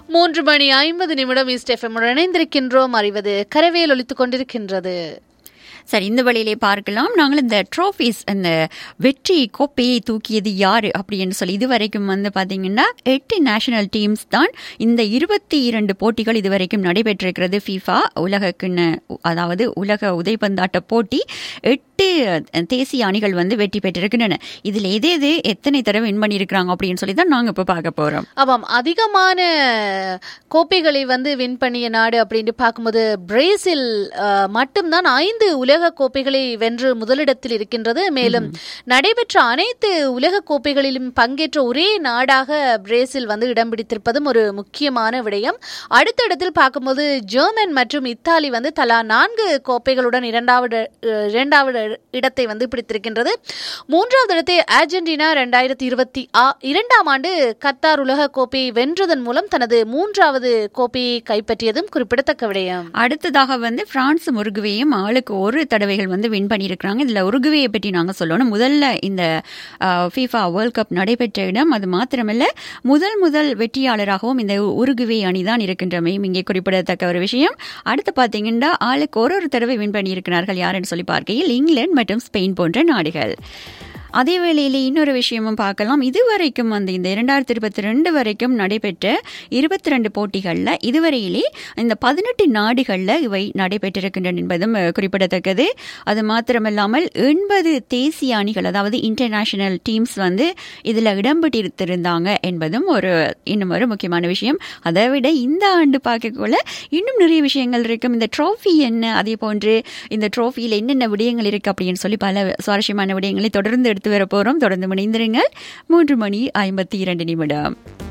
மூன்று மணி ஐம்பது நிமிடம் ஈஸ்ட் எஃப்எம் இணைந்திருக்கின்றோம் அறிவது கரவேல் ஒலித்துக் கொண்டிருக்கின்றது சரி இந்த வழியிலே பார்க்கலாம் நாங்கள் இந்த ட்ரோஃபீஸ் அந்த வெற்றி கோப்பையை தூக்கியது யாரு அப்படின்னு சொல்லி இதுவரைக்கும் வந்து பாத்தீங்கன்னா எட்டு நேஷனல் டீம்ஸ் தான் இந்த இருபத்தி இரண்டு போட்டிகள் இதுவரைக்கும் நடைபெற்றிருக்கிறது ஃபீஃபா உலக கிண்ண அதாவது உலக உதைப்பந்தாட்ட போட்டி எட்டு தேசிய அணிகள் வந்து வெற்றி பெற்றிருக்கின்றன இதுல எது எது எத்தனை தடவை வின் பண்ணியிருக்கிறாங்க அப்படின்னு சொல்லி தான் நாங்க இப்ப பார்க்க போறோம் ஆமாம் அதிகமான கோப்பைகளை வந்து வின் பண்ணிய நாடு அப்படின்னு பார்க்கும்போது பிரேசில் அஹ், மட்டும்தான் ஐந்து உலக கோப்பைகளை வென்று முதலிடத்தில் இருக்கின்றது மேலும் நடைபெற்ற அனைத்து உலக கோப்பைகளிலும் பங்கேற்ற ஒரே நாடாக பிரேசில் வந்து இடம் பிடித்திருப்பதும் ஒரு முக்கியமான விடயம் அடுத்த இடத்தில் பார்க்கும்போது ஜெர்மன் மற்றும் இத்தாலி வந்து தலா நான்கு கோப்பைகளுடன் இரண்டாவது அஹ், இரண்டாவது இடத்தை வந்து பிடித்திருக்கின்றது மூன்றாவது இடத்தை அர்ஜென்டினா ரெண்டாயிரத்தி இருபத்தி இரண்டாம் ஆண்டு கத்தார் உலக கோப்பையை வென்றதன் மூலம் தனது மூன்றாவது கோப்பையை கைப்பற்றியதும் குறிப்பிடத்தக்க விடயம் அடுத்ததாக வந்து பிரான்ஸ் உருகுவேயும் ஆளுக்கு ஒரு தடவைகள் வந்து வின் பண்ணியிருக்கிறாங்க இதுல உருகுவேயை பற்றி நாங்க சொல்லணும் முதல்ல இந்த ஃபீஃபா வேர்ல்ட் கப் நடைபெற்ற இடம் அது மாத்திரமல்ல முதல் முதல் வெற்றியாளராகவும் இந்த உருகுவே அணிதான் இருக்கின்றமையும் இங்கே குறிப்பிடத்தக்க ஒரு விஷயம் அடுத்து பாத்தீங்கன்னா ஆளுக்கு ஒரு ஒரு தடவை வின் பண்ணியிருக்கிறார்கள் யாருன்னு சொல்லி பார்க்கையில் இங்கிலாந்து மற்றும் ஸ்பெயின் போன்ற நாடுகள் அதே வேளையிலே இன்னொரு விஷயமும் பார்க்கலாம் இதுவரைக்கும் வந்து இந்த இரண்டாயிரத்தி இருபத்தி ரெண்டு வரைக்கும் நடைபெற்ற இருபத்தி ரெண்டு போட்டிகளில் இதுவரையிலே இந்த பதினெட்டு நாடுகளில் இவை நடைபெற்றிருக்கின்றன என்பதும் அஹ், குறிப்பிடத்தக்கது அது மாத்திரமல்லாமல் எண்பது தேசிய அணிகள் அதாவது இன்டர்நேஷனல் டீம்ஸ் வந்து இதில் இடம்பெற்றிருந்தாங்க என்பதும் ஒரு இன்னும் ஒரு முக்கியமான விஷயம் அதை விட இந்த ஆண்டு பார்க்கக்குள்ள இன்னும் நிறைய விஷயங்கள் இருக்கும் இந்த ட்ராஃபி என்ன அதே போன்று இந்த ட்ரோஃபியில் என்னென்ன விடயங்கள் இருக்கு அப்படின்னு சொல்லி பல சுவாரஸ்யமான விடயங்களை தொடர்ந்து எடுத்து வர போறோம் தொடர்ந்து இணைந்திருங்கள் மூன்று மணி ஐம்பத்தி இரண்டு நிமிடம்